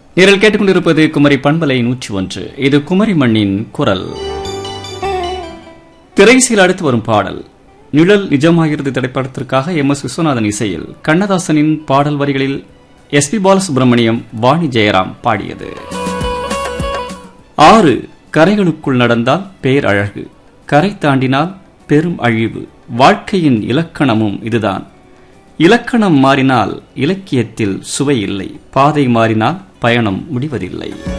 நீங்கள் கேட்டுக்கொண்டிருப்பது குமரி பண்பலை நூற்றி ஒன்று இது குமரி மண்ணின் குரல் திரைசீல் அடுத்து வரும் பாடல் நிழல் நிஜமாகிறது திரைப்படத்திற்காக எம் எஸ் விஸ்வநாதன் இசையில் கண்ணதாசனின் பாடல் வரிகளில் எஸ் பி பாலசுப்ரமணியம் வாணி ஜெயராம் பாடியது ஆறு கரைகளுக்குள் நடந்தால் பேரழகு கரை தாண்டினால் பெரும் அழிவு வாழ்க்கையின் இலக்கணமும் இதுதான் இலக்கணம் மாறினால் இலக்கியத்தில் சுவை இல்லை பாதை மாறினால் பயணம் முடிவதில்லை